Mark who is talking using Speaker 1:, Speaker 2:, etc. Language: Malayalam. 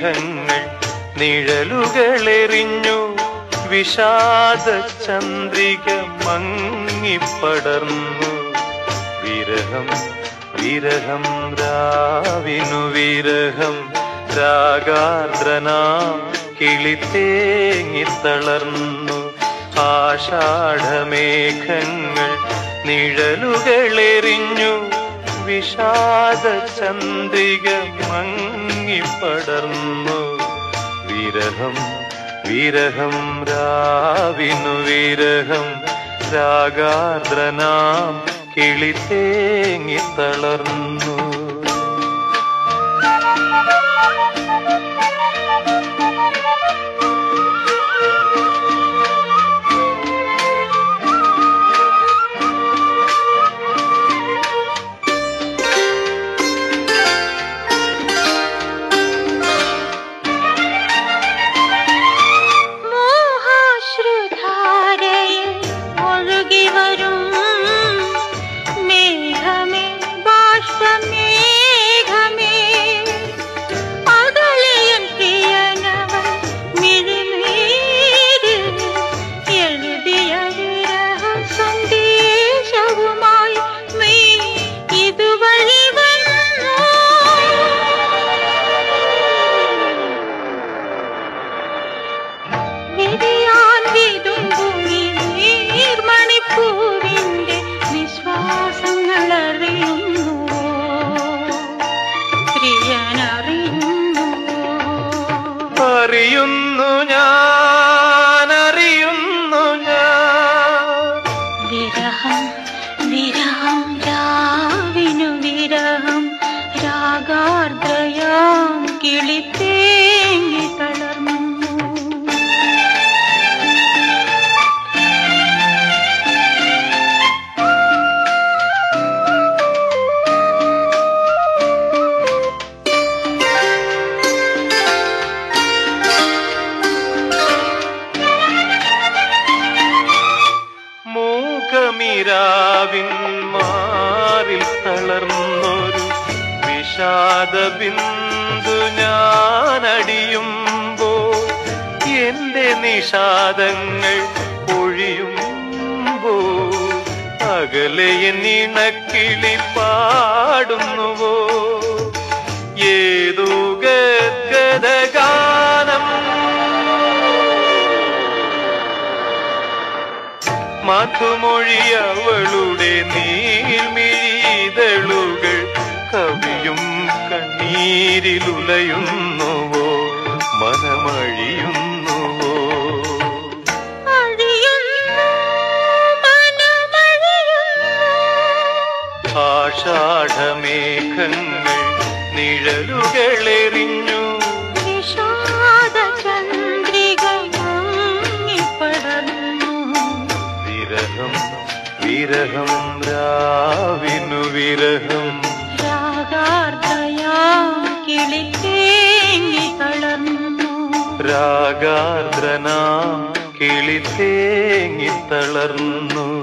Speaker 1: മേഘങ്ങൾ നിഴലുകളെറിഞ്ഞു വിഷാദ ചന്ദ്രിക മങ്ങിപ്പടർന്നു വിരഹം വിരഹം രാവിനു വിരഹം രാഗാർദ്രനാം കിളിത്തേങ്ങിത്തളർന്നു ആഷാഢമേഘങ്ങൾ നിഴലുകളെറിഞ്ഞു വിഷാദ ചന്ദ്രിക മങ്ങിപ്പടർന്നു വിരഹം വിരഹം രാവിനു വിരഹം രാഗാർദ്രനാം കിളിത്തേങ്ങിത്തളർന്നു
Speaker 2: മോഹാശ്രുധാരയിൽ ഒഴുകി വരും മേഘമേ ബാഷ്പമേഘമേ അകലെയൻ പ്രിയനവൻ മിഴിമീരിൽ എഴുതിയ വിരഹ സന്ദേശവുമായി നീ ഇതുവഴി വന്നു വിരിയാൻ വിതുമ്പുമി നീർമണിപ്പൂവിന്റെ നിശ്വാസങ്ങൾ അറിയുന്നുവോ പ്രിയനറിയുന്നുവോ
Speaker 1: അറിയുന്നു ഞാൻ അറിയുന്നു ഞാൻ
Speaker 2: വിരഹം വിരഹം രാവിനു വിരഹം രാഗാർദ്രയാം കിളിത്തേങ്ങി തളർന്നു
Speaker 1: മൂകമിരാവിൻ മാറിൽ തളർന്നൊരു വിഷാദ ബിന്ദു ഞാനടിയുമ്പോ എന്റെ നിഷാദങ്ങൾ ഒഴിയുമ്പോ അകലെ എന്നിണക്കിളി പാടുന്നുവോ ഏതോ ഗദ്ഗദഗാനം മധുമൊഴിയവളുടെ നീർമിഴിതളുകൾ കവിയും കണ്ണീരിലുലയുന്നുവോ മനമഴിയുന്നുവോ
Speaker 2: അഴിയുന്നു മനമഴിയുന്നു
Speaker 1: ആഷാഢമേഘങ്ങൾ നിഴലുകളെറിഞ്ഞു
Speaker 2: വിഷാദ ചന്ദ്രിക മങ്ങിപ്പടർന്നു
Speaker 1: വിരഹം വിരഹം രാവിനു വിരഹം
Speaker 2: രാഗാർദ്രയാം കിളിത്തേങ്ങി തളർന്നു
Speaker 1: രാഗാർദ്രനാം കിളിത്തേങ്ങിത്തളർന്നു